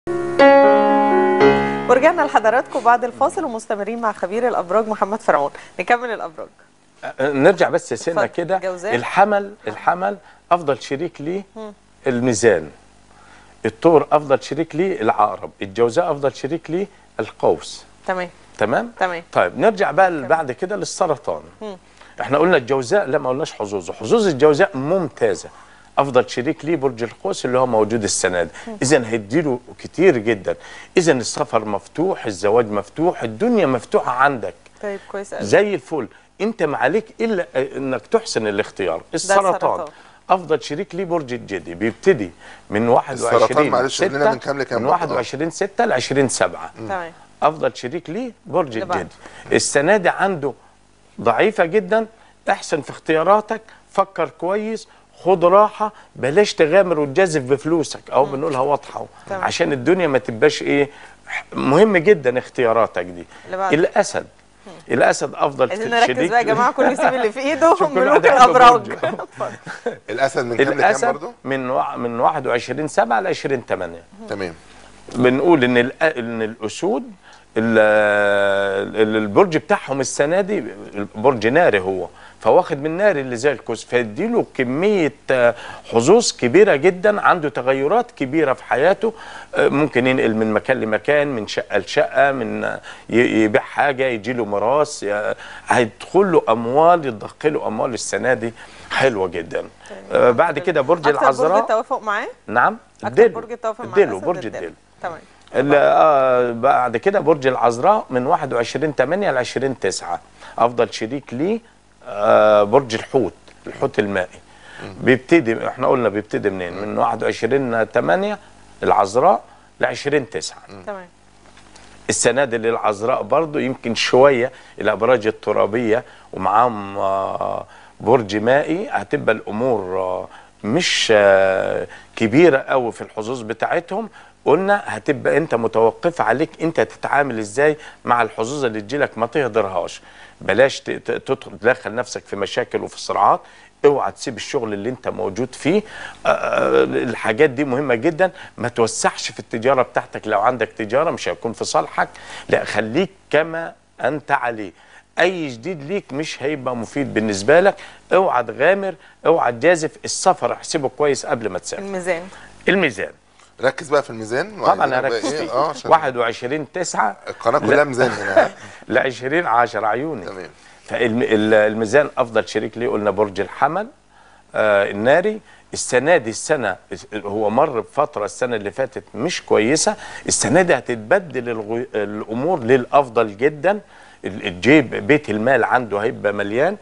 ورجعنا لحضراتكم بعد الفاصل ومستمرين مع خبير الابراج محمد فرعون نكمل الابراج نرجع بس سنه اتفضل. كده جوزاء. الحمل الحمل افضل شريك ليه الميزان الطور افضل شريك ليه العقرب الجوزاء افضل شريك ليه القوس تمام تمام تمام. طيب نرجع بقى بعد كده للسرطان احنا قلنا الجوزاء لا ما قلناش حظوظه حظوظ الجوزاء ممتازه افضل شريك ليه برج القوس اللي هو موجود السنه دي اذا هيديله كتير جدا اذا السفر مفتوح الزواج مفتوح الدنيا مفتوحه عندك طيب كويس قوي زي الفل انت ما عليك الا انك تحسن الاختيار السرطان السرطان. افضل شريك ليه برج الجدي بيبتدي من 21 السرطان معلش قول لنا ستة من كام لكام من بقى؟ 21 6 ل 20 7 تمام افضل شريك ليه برج اللي بعده. الجدي السنه دي عنده ضعيفه جدا احسن في اختياراتك فكر كويس خد راحه بلاش تغامر وتجازف بفلوسك او بنقولها واضحه تمام. عشان الدنيا ما تبقاش ايه مهم جدا اختياراتك دي اللي بعده. الاسد الاسد افضل عايزين شريك نركز بقى يا جماعه كله يسيب اللي في ايده شوف كل ملوك واحد يحب الابراج برجه. اتفضل. الاسد من كام لكام الاسد برضه؟ من وع- من 21 7 ل 20 8 تمام بنقول ان الأ- ان الاسود ال- ال- البرج بتاعهم السنه دي برج ناري هو فواخد من ناري اللي زي الكوس فيديله كميه آه، حظوظ كبيره جدا عنده تغيرات كبيره في حياته آه، ممكن ينقل من مكان لمكان من شقه لشقه من آه، ي- يبيع حاجه يجي له ميراث آه، هيدخل له اموال يتضخ له اموال السنه دي حلوه جدا آه، بعد كده برج اكتر برج العذراء التوافق معاه نعم اكتر برج التوافق معاه الدلو الأسد برج الدلو. الدلو تمام ال- آه بعد كده برج العذراء من 21 8 ل 20 9 افضل شريك ليه آه برج الحوت الحوت المائي بيبتدي احنا قلنا بيبتدي منين من 21 8 العذراء ل 20 9 تمام السنه دي للعذراء برضو يمكن شويه الابراج الترابيه ومعاهم آه، برج مائي هتبقى الامور آه، مش آه، كبيره قوي في الحظوظ بتاعتهم قلنا هتبقى انت متوقف عليك انت تتعامل ازاي مع الحظوظ اللي تجيلك ما تهدرهاش بلاش ت- ت- تدخل تدخل نفسك في مشاكل وفي صراعات اوعى تسيب الشغل اللي انت موجود فيه آه، آه، الحاجات دي مهمه جدا ما توسعش في التجاره بتاعتك لو عندك تجاره مش هيكون في صالحك لا خليك كما انت عليه اي جديد ليك مش هيبقى مفيد بالنسبه لك اوعى تغامر اوعى تجازف السفر احسبه كويس قبل ما تسافر الميزان الميزان ركز بقى في الميزان طبعا وعايزين بقى هركز إيه؟ فيه اه عشان 21 9 القناه كلها ميزان هنا ل 20 10 عيوني تمام فالميزان افضل شريك ليه قلنا برج الحمل آه الناري السنه دي السنه هو مر بفتره السنه اللي فاتت مش كويسه السنه دي هتتبدل الغو- الامور للافضل جدا ال- الجيب بيت المال عنده هيبقى مليان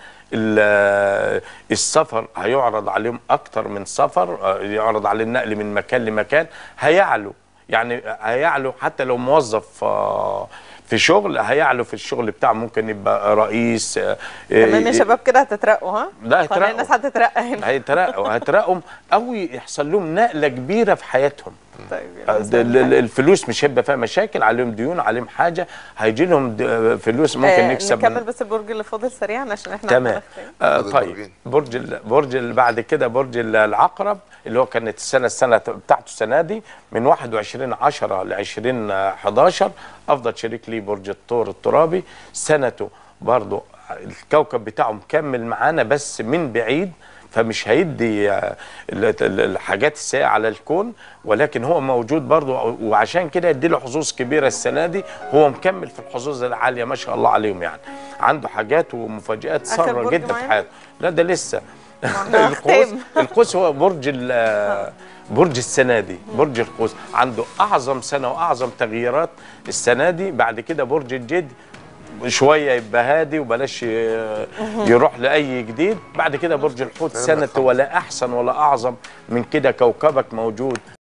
ال- السفر هيعرض عليهم اكتر من سفر آه، يعرض عليه النقل من مكان لمكان هيعلو يعني هيعلو حتى لو موظف آه، في شغل هيعلو في الشغل بتاعه ممكن يبقى رئيس آه، تمام يا آه، شباب كده هتترقوا ها لا، قناة هيترقوا. الناس هتترقى هنا هيترقوا هيترقوا او يحصل لهم نقله كبيره في حياتهم طيب آه، يلا ده ال- ال- الفلوس مش هيبقى فيها مشاكل عليهم ديون عليهم حاجه هيجي لهم د- فلوس ممكن آه، نكسب نكمل من- بس البرج اللي فاضل سريعا عشان احنا تمام عندنا ختام. آه فاضل طيب برجين. برج ال- برج اللي بعد كده برج ال- العقرب اللي هو كانت السنه السنه بتاعته السنه دي من 21 10 ل 20 11 افضل شريك ليه برج الثور الترابي سنته برضه الكوكب بتاعه مكمل معانا بس من بعيد فمش هيدي آه، ال- ال- الحاجات السيئه على الكون ولكن هو موجود برضه وعشان كده يدي له حظوظ كبيره السنه دي هو مكمل في الحظوظ العاليه ما شاء الله عليهم يعني عنده حاجات ومفاجات آخر ساره برج جدا في معانا؟ حياته لا ده لسه احنا القوس ختام. القوس هو برج ال- برج السنه دي برج القوس عنده اعظم سنه واعظم تغييرات السنه دي بعد كده برج الجد شويه يبقى هادي وبلاش ي- يروح لاي جديد بعد كده برج الحوت كلام سنته خلاص. ولا احسن ولا اعظم من كده كوكبك موجود